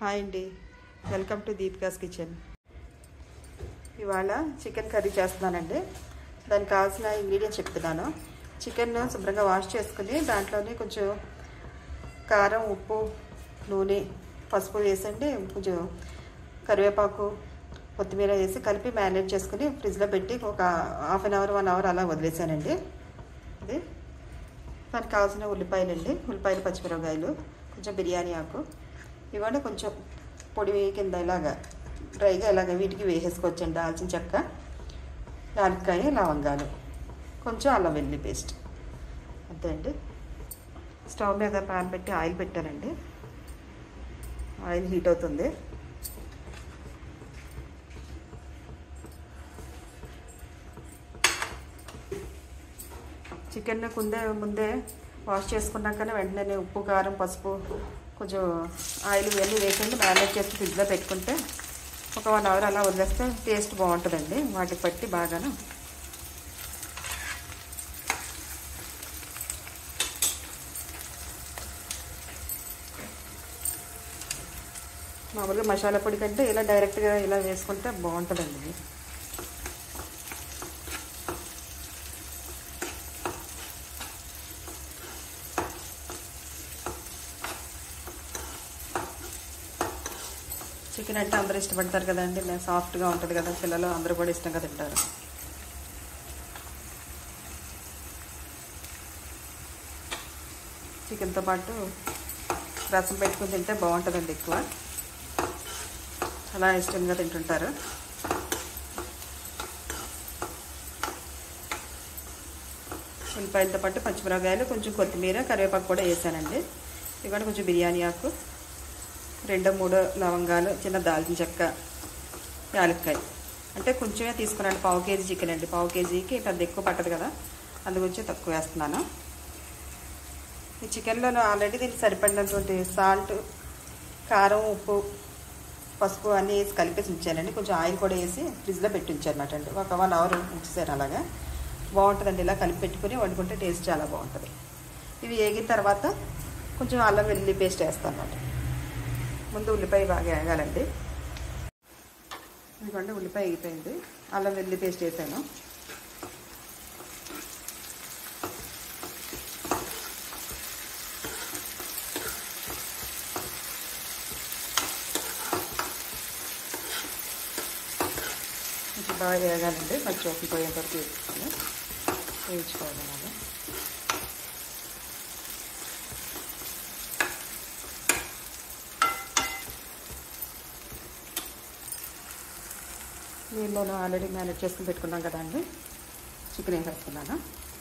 hi అండి welcome to Deepika's kitchen ఇవాళ chicken curry చేస్తున్నానండి దానికి కావాల్సిన ఇంగ్రీడియంట్స్ చెప్తున్నాను చికెన్ శుభ్రంగా వాష్ చేసుకుని దాంట్లోనే కొంచెం కారం ఉప్పు నూనె పసుపు వేసండి కొంచెం కరివేపాకు కొత్తిమీర వేసి కలిపి మ్యారినేట్ చేసుకుని ఫ్రిడ్జ్లో పెట్టి ఒక half an hour one hour అలా వదిలేసానండి ఇది దానికి కావాల్సిన ఉల్లిపాయలు అండి ఉల్లిపాయలు పచ్చిమిరపకాయలు కొంచెం బిర్యానీ ఆకు ఇవన్నీ కొంచెం పొడి కింద ఇలాగా డ్రైగా ఇలాగ వీటికి వేసేసుకోవచ్చండి దాల్చిన చెక్క యాలక్కాయ లవంగాలు కొంచెం అల్లం వెల్లుల్లి పేస్ట్ అంతే అండి స్టవ్ మీద పాన్ పెట్టి ఆయిల్ పెట్టానండి ఆయిల్ హీట్ అవుతుంది చికెన్ ముందే ముందే వాష్ చేసుకున్నాకనే వెంటనే ఉప్పు కారం పసుపు కొంచెం ఆయిల్ ఇవన్నీ వేసండి మ్యారినేట్ చేసి ఫ్రిడ్జ్లో పెట్టుకుంటే ఒక వన్ అవర్ అలా వదిలేస్తే టేస్ట్ బాగుంటుందండి వాటికి పట్టి బాగాను మామూలుగా మసాలా పొడి కంటే ఇలా డైరెక్ట్గా ఇలా వేసుకుంటే బాగుంటుందండి ఇది చికెన్ అంటే అందరూ ఇష్టపడతారు కదండి మేము సాఫ్ట్గా ఉంటుంది కదా పిల్లలు అందరూ కూడా ఇష్టంగా తింటారు చికెన్తో పాటు రసం పెట్టుకుని తింటే బాగుంటుందండి ఎక్కువ అలా ఇష్టంగా తింటుంటారు ఉల్లిపాయలతో పాటు పచ్చిమిరపకాయలు కొంచెం కొత్తిమీర కరివేపాకు కూడా వేసానండి ఇవాళ కొంచెం బిర్యానీ ఆకు రెండో మూడో లవంగాలు చిన్న దాల్చిన చెక్క యాలక్కాయ అంటే కొంచెమే తీసుకున్నాను పావు కేజీ చికెన్ అండి పావు కేజీకి పెద్ద ఎక్కువ పట్టదు కదా అందుగురించి తక్కువ వేస్తున్నాను ఈ చికెన్లో ఆల్రెడీ దీనికి సరిపడినటువంటి సాల్ట్ కారం ఉప్పు పసుపు అన్నీ వేసి కలిపేసి ఉంచానండి కొంచెం ఆయిల్ కూడా వేసి ఫ్రిడ్జ్లో పెట్టి ఉంచారన్నమాట అండి ఒక వన్ అవర్ ఉంచేసాను అలాగా బాగుంటుందండి ఇలా కలిపి పెట్టుకుని వండుకుంటే టేస్ట్ చాలా బాగుంటుంది ఇవి వేగిన తర్వాత కొంచెం అల్లం వెల్లుల్లి పేస్ట్ వేస్తాను అన్నమాట ముందు ఉల్లిపాయ బాగా వేగాలండి ఇదిగోండి ఉల్లిపాయ వేగిపోయింది అల్లం వెల్లుల్లి పేస్ట్ వేసాను కొంచెం బాగా వేగాలండి మరి చోట్లు పోయేంత వరకు వేసుకోవాలి వేయించుకోవాలి అలాగా నీళ్ళలో ఆల్రెడీ మ్యానేజ్ చేసుకుని పెట్టుకున్నాం కదండి చికెన్ వేసేస్తున్నాను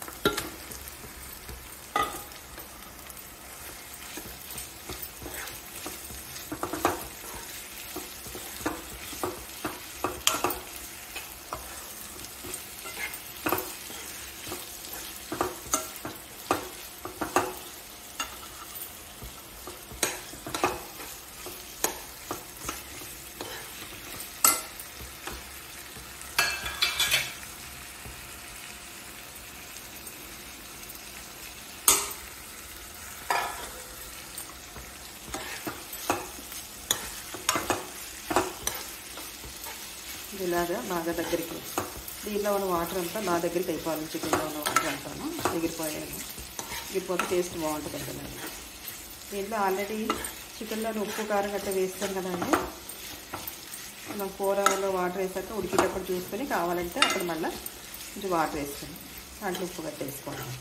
ఇలాగా బాగా దగ్గరికి దీనిలో ఉన్న వాటర్ అంతా నా దగ్గరికి అయిపోవాలి చికెన్లో ఉన్న వాటర్ అంతాను ఎగిరిపోయాను ఎగిరిపోతే టేస్ట్ బాగుంటుంది కదండి దీంట్లో ఆల్రెడీ చికెన్లో ఉప్పు కారం గట్ట వేస్తాం కదండి మనం కూరలో వాటర్ వేసాక ఉడికేటప్పుడు చూసుకొని కావాలంటే అప్పుడు మళ్ళీ కొంచెం వాటర్ వేసుకొని దాంట్లో ఉప్పు గట్ట వేసుకోవాలి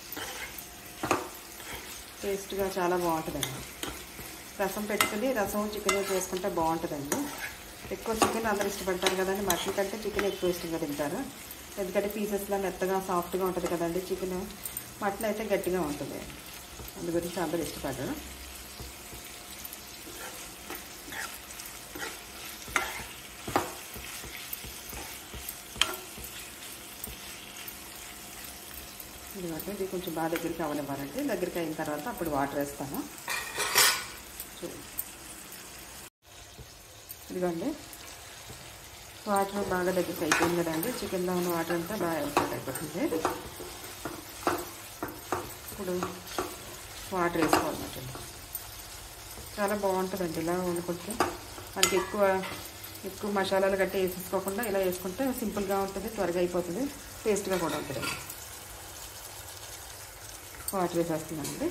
టేస్ట్గా చాలా బాగుంటుందండి రసం పెట్టుకుని రసం చికెన్ చేసుకుంటే బాగుంటుందండి ఎక్కువ చికెన్ అందరు ఇష్టపడతారు కదండి మటన్ కంటే చికెన్ ఎక్కువ ఇష్టంగా తింటారు ఎందుకంటే పీసెస్లో మెత్తగా సాఫ్ట్గా ఉంటుంది కదండి చికెన్ మటన్ అయితే గట్టిగా ఉంటుంది అందు గురించి అందరు ఇష్టపడరు ఇదిగోండి ఇది కొంచెం బాగా దగ్గరికి అవనివ్వాలండి దగ్గరికి అయిన తర్వాత అప్పుడు వాటర్ వేస్తాను చూడండి ఇదిగోండి వాటర్ బాగా దగ్గరికి అయిపోయింది కదండి చికెన్లో ఉన్న వాటర్ అంతా బాగా అవుతుంది అయిపోతుంది ఇప్పుడు వాటర్ వేసుకోవాలన్నమాట చాలా బాగుంటుందండి ఇలా వండుకుంటే మనకి ఎక్కువ ఎక్కువ మసాలాలు గట్టి వేసేసుకోకుండా ఇలా వేసుకుంటే సింపుల్గా ఉంటుంది త్వరగా అయిపోతుంది టేస్ట్గా కూడా ఉంటుంది వాటర్ వేసేస్తున్నానండి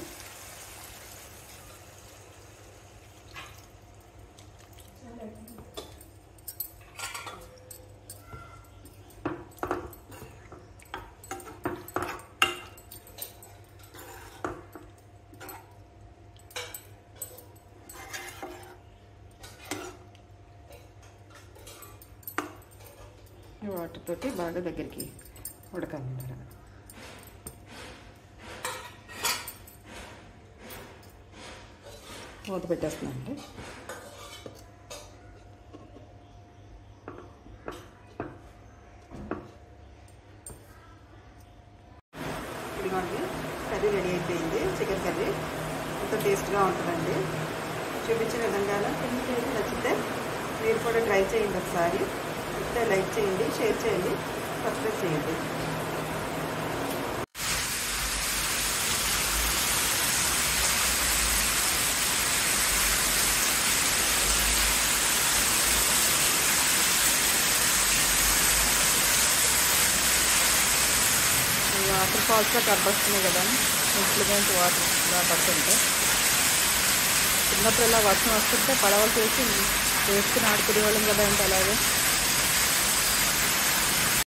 ఈ వాటర్ తోటి బాగా దగ్గరికి ఉడకాలంటారు మూత పెట్టేస్తున్నానండి ఇదిగోండి కర్రీ రెడీ అయిపోయింది చికెన్ కర్రీ ఎంతో టేస్ట్గా ఉంటుందండి చూపించిన విధంగానే నచ్చితే మీరు కూడా ట్రై చేయండి ఒకసారి నచ్చితే లైక్ చేయండి షేర్ చేయండి సబ్స్క్రైబ్ చేయండి వాటర్ ఫాల్స్గా కనబడుతున్నాయి కదా ఇంట్లో నుంచి వాటర్ ఇలా పడుతుంటే చిన్నప్పుడు ఇలా వర్షం వస్తుంటే పడవలు చేసి వేసుకుని ఆడుకునే వాళ్ళం కదా అంటే అలాగే